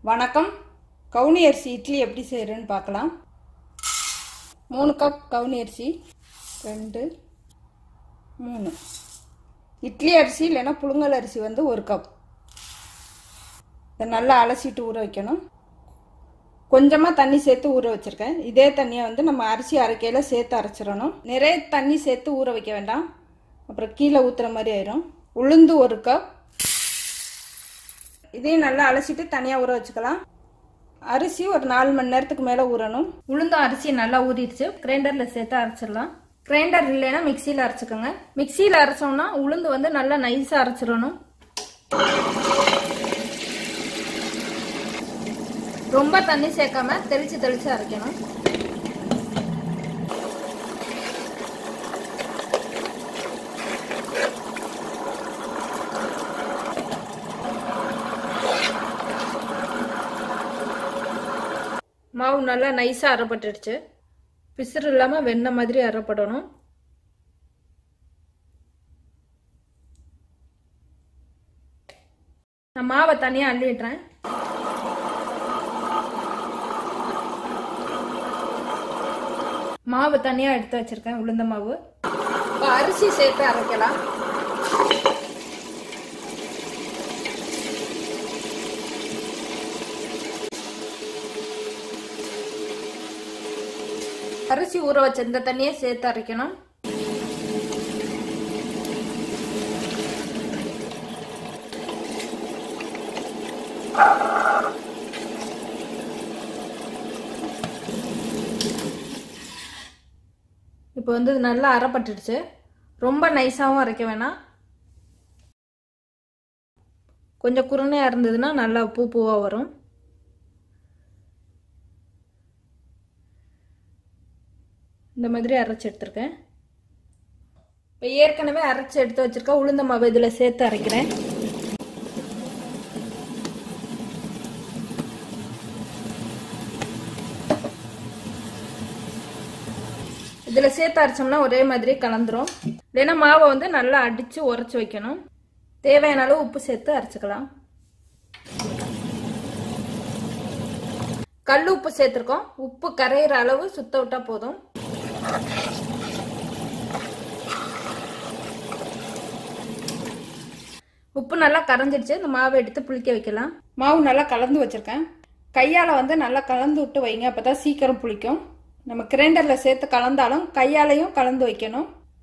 வணக்கம் கவுனி அரிசி இட்லி எப்படி செய்கிறேன்னு பார்க்கலாம் மூணு கப் கவுனி அரிசி ரெண்டு மூணு இட்லி அரிசி இல்லைன்னா புழுங்கல் அரிசி வந்து ஒரு கப் இதை நல்லா அலசிட்டு ஊற வைக்கணும் கொஞ்சமாக தண்ணி சேர்த்து ஊற வச்சுருக்கேன் இதே தண்ணியை வந்து நம்ம அரிசி அரைக்கையில் சேர்த்து அரைச்சிடணும் நிறைய தண்ணி சேர்த்து ஊற வைக்க வேண்டாம் அப்புறம் கீழே ஊற்றுற மாதிரி ஆயிரும் உளுந்து ஒரு கப் இதையும் நல்லா அலசிட்டு தனியாக ஊற வச்சுக்கலாம் அரிசி ஒரு நாலு மணி நேரத்துக்கு மேலே ஊறணும் உளுந்தும் அரிசி நல்லா ஊறிடுச்சு கிரைண்டரில் சேர்த்து அரைச்சிடலாம் கிரைண்டர் இல்லைன்னா மிக்சியில் அரைச்சிக்கோங்க மிக்சியில் அரைச்சோம்னா உளுந்து வந்து நல்லா நைஸாக அரைச்சிடணும் ரொம்ப தண்ணி சேர்க்காம தெளிச்சு தெளிச்சு அரைக்கணும் மாவு நல்லா நைஸாக அரைப்பட்டுடுச்சு பிசுறு இல்லாமல் வெண்ணெய் மாதிரி அரைப்படணும் நான் மாவை தனியாக அள்ளிடுறேன் மாவு தனியாக எடுத்து வச்சிருக்கேன் உளுந்த மாவு இப்போ அரிசி சேர்த்து அரைக்கலாம் அரிசி ஊற வச்ச இந்த தண்ணியை சேர்த்து அரைக்கணும் இப்போ வந்து இது நல்லா அரைப்பட்டுடுச்சு ரொம்ப நைஸாகவும் அரைக்க வேணாம் கொஞ்சம் குருணையாக இருந்ததுன்னா நல்லா பூ பூவாக வரும் இந்த மாதிரி அரைச்சி எடுத்திருக்கேன் இப்போ ஏற்கனவே அரைச்சி எடுத்து வச்சிருக்க உளுந்த மாவு இதில் சேர்த்து அரைக்கிறேன் இதில் சேர்த்து அரைச்சோம்னா ஒரே மாதிரி கலந்துரும் இல்லைன்னா மாவை வந்து நல்லா அடித்து உரைச்சி வைக்கணும் தேவையான அளவு உப்பு சேர்த்து அரைச்சிக்கலாம் கல் உப்பு சேர்த்துருக்கோம் உப்பு கரையிற அளவு சுத்த விட்டா போதும் உப்பு நல்லா கரைஞ்சிடுச்சு இந்த மாவை எடுத்து புளிக்க வைக்கலாம் மாவு நல்லா கலந்து வச்சிருக்கேன் கையால் வந்து நல்லா கலந்து விட்டு வைங்க அப்போ தான் சீக்கிரம் புளிக்கும் நம்ம கிரைண்டரில் சேர்த்து கலந்தாலும் கையாலையும் கலந்து வைக்கணும்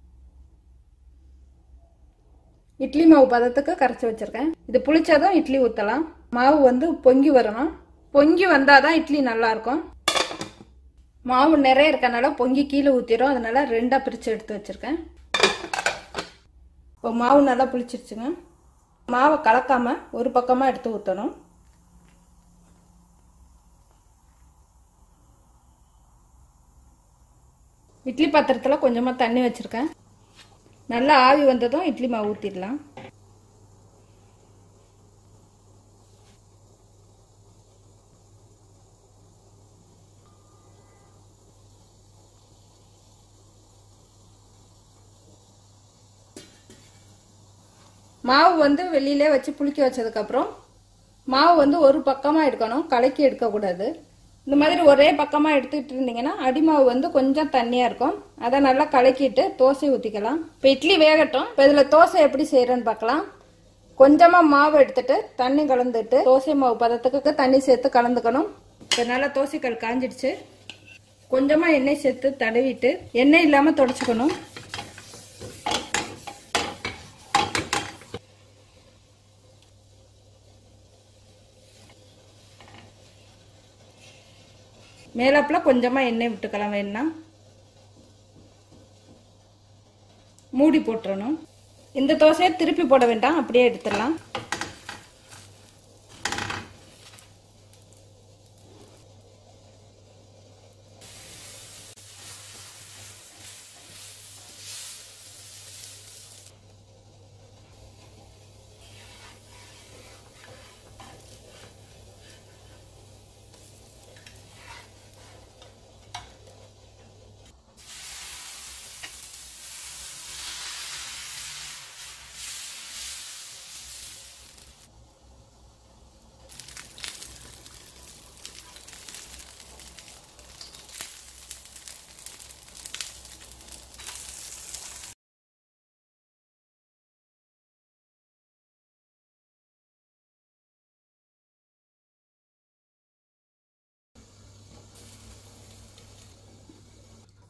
இட்லி மாவு பதத்துக்கு கரைச்சி வச்சிருக்கேன் இது புளிச்சாதான் இட்லி ஊற்றலாம் மாவு வந்து பொங்கி வரணும் பொங்கி வந்தால் தான் இட்லி நல்லா இருக்கும் மாவு நிறைய இருக்கனால பொங்கி கீழே ஊற்றிடும் அதனால ரெண்டாக பிரித்து எடுத்து வச்சுருக்கேன் இப்போ மாவு நல்லா புளிச்சிருச்சுங்க மாவை கலக்காமல் ஒரு பக்கமாக எடுத்து ஊற்றணும் இட்லி பாத்திரத்தில் கொஞ்சமாக தண்ணி வச்சுருக்கேன் நல்லா ஆவி வந்ததும் இட்லி மாவு ஊற்றிடலாம் மாவு வந்து வெளியிலே வச்சு புளிக்க வச்சதுக்கப்புறம் மாவு வந்து ஒரு பக்கமாக எடுக்கணும் கலக்கி எடுக்கக்கூடாது இந்த மாதிரி ஒரே பக்கமாக எடுத்துக்கிட்டு இருந்தீங்கன்னா அடிமாவு வந்து கொஞ்சம் தண்ணியாக இருக்கும் அதை நல்லா கலக்கிட்டு தோசை ஊற்றிக்கலாம் இப்போ இட்லி வேகட்டும் இப்போ இதில் தோசை எப்படி செய்கிறேன்னு பார்க்கலாம் கொஞ்சமாக மாவு எடுத்துட்டு தண்ணி கலந்துட்டு தோசை மாவு பதத்துக்கு தண்ணி சேர்த்து கலந்துக்கணும் இப்போ நல்லா தோசைக்கல் காஞ்சிடுச்சு கொஞ்சமாக எண்ணெய் சேர்த்து தடவிட்டு எண்ணெய் இல்லாமல் தொடச்சிக்கணும் மேலாப்பில் கொஞ்சமாக எண்ணெய் விட்டுக்கலாம் வேணா மூடி போட்டுறணும் இந்த தோசையை திருப்பி போட வேண்டாம் அப்படியே எடுத்துடலாம்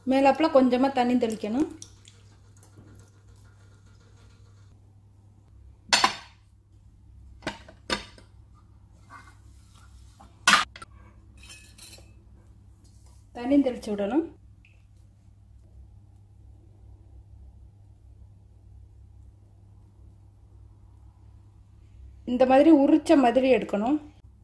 மேலாப்பில் கொஞ்சமாக தண்ணி தெளிக்கணும் தண்ணி தெளித்து விடணும் இந்த மாதிரி உரிச்ச மாதிரி எடுக்கணும்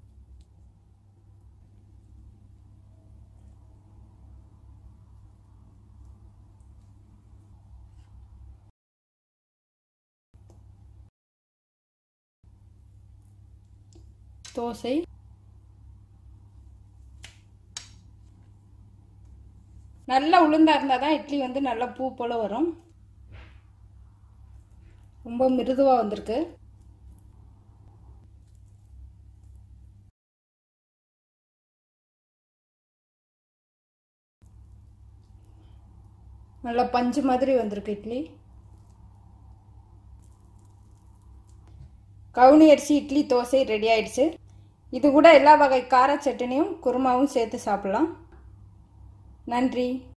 தோசை நல்லா உளுந்தா இருந்தால் தான் இட்லி வந்து நல்லா பூ போல் வரும் ரொம்ப மிருதுவாக வந்திருக்கு நல்லா பஞ்சு மாதிரி வந்திருக்கு இட்லி கவுனி அரிசி இட்லி தோசை ரெடி ஆயிடுச்சு இது கூட எல்லா வகை கார சட்னியும் குருமாவும் சேர்த்து சாப்பிடலாம் நன்றி